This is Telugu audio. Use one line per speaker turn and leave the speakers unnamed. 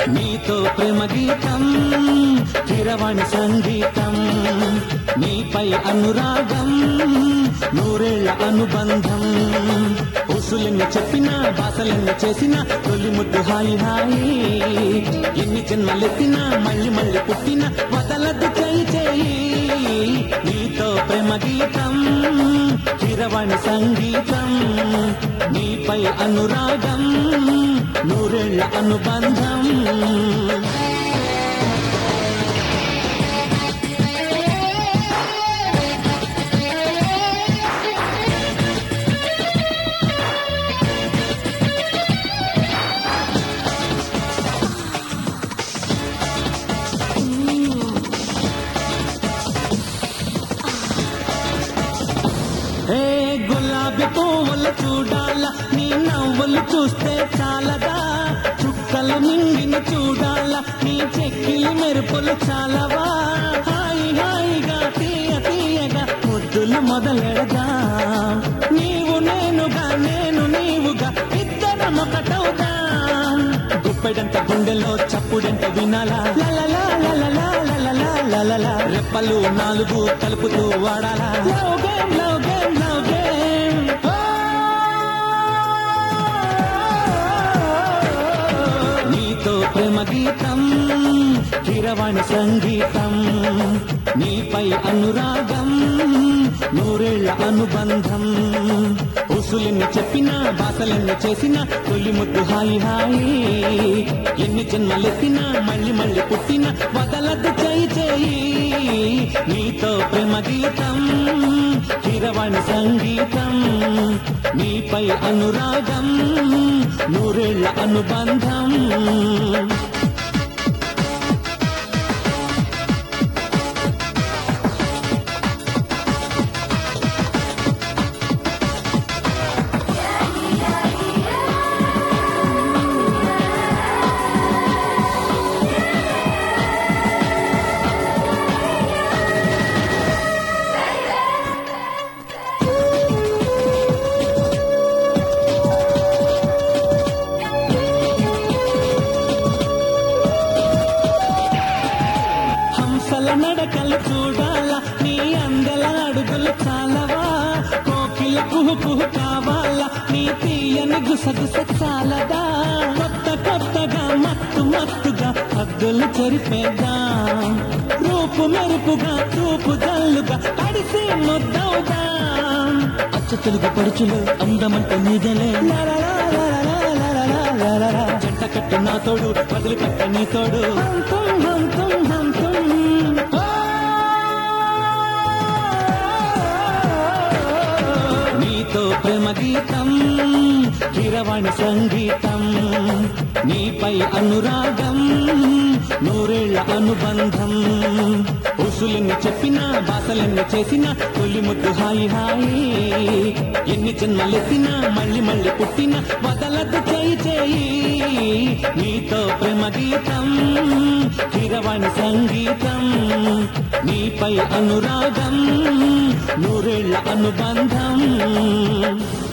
నీతో ప్రేమ గీతం చిరవాణి సంగీతం నీపై అనురాగం నూరేళ్ల అనుబంధం ఉసులెన్ని చెప్పినా బాసలెన్ని చేసినా తొలి ముద్దు హాయి హాయి ఎన్ని జన్మలెత్తినా మళ్ళీ మళ్ళీ పుట్టినా వదలద్దు చేయి చేయి నీతో ప్రేమ గీతం చిరవాణి సంగీతం నీపై అనురాగం నూరేళ్ల అనుబంధం ఏ గులాబీ పువ్వులు చూడాల నీ నవ్వులు చూస్తే చాలదా చుక్కలు నింగిని చూడాల నీ చెక్కిలి మెరుపులు చాలవా హాయి హాయిగా తీయ తీయగా ముద్దులు మొదలెడదా నీవు నేనుగా నేను నీవుగా ఇద్దరం ఒకటవుదా గుప్పెడంత గుండెలో చప్పుడంత వినాలా లలలా లలలా లలలా లలలా రెప్పలు నాలుగు కలుపుతూ వాడాలా love game love game love game నీతో ప్రేమ గీతం చిరవాణి సంగీతం నీపై అనురాగం నూరేళ్ల అనుబంధం ఉసులెన్ని చెప్పినా బాసలెన్ని చేసినా తొలి ముద్దు హాయి హాయి ఎన్ని జన్మలెత్తినా మళ్ళీ మళ్ళీ పుట్టినా వదలద్దు చేయి చేయి నీతో ప్రేమ గీతం చిరవాణి సంగీతం నీపై అనురాగం నూరేళ్ల అనుబంధం హంసల నడకలు చూడాల నీ అందల అడుగులు చాలవా కోకిల కుహు కుహు కావాలా నీ తీయని గుసగుస చాలదా కొత్త కొత్తగా మత్తు మత్తుగా హద్దులు చెరిపేదా రూపు మెరుపుగా తూపు జల్లుగా తడిసి ముద్దవుదా అచ్చ తెలుగు పడుచులు అందమంటే నీదలే జంట కట్టు నా తోడు వదిలిపెట్ట నీ తోడు హంతం హంతం హంతం నీతో ప్రేమ గీతం చిరవాణి సంగీతం నీపై అనురాగం నూరేళ్ల అనుబంధం ఉసులెన్ని చెప్పినా బాసలెన్ని చేసినా తొలి ముద్దు హాయి హాయి ఎన్ని జన్మలెత్తినా మళ్ళీ మళ్ళీ పుట్టినా వదలద్దు చేయి చేయి నీతో ప్రేమ గీతం చిరవాణి సంగీతం నీపై అనురాగం నూరేళ్ల అనుబంధం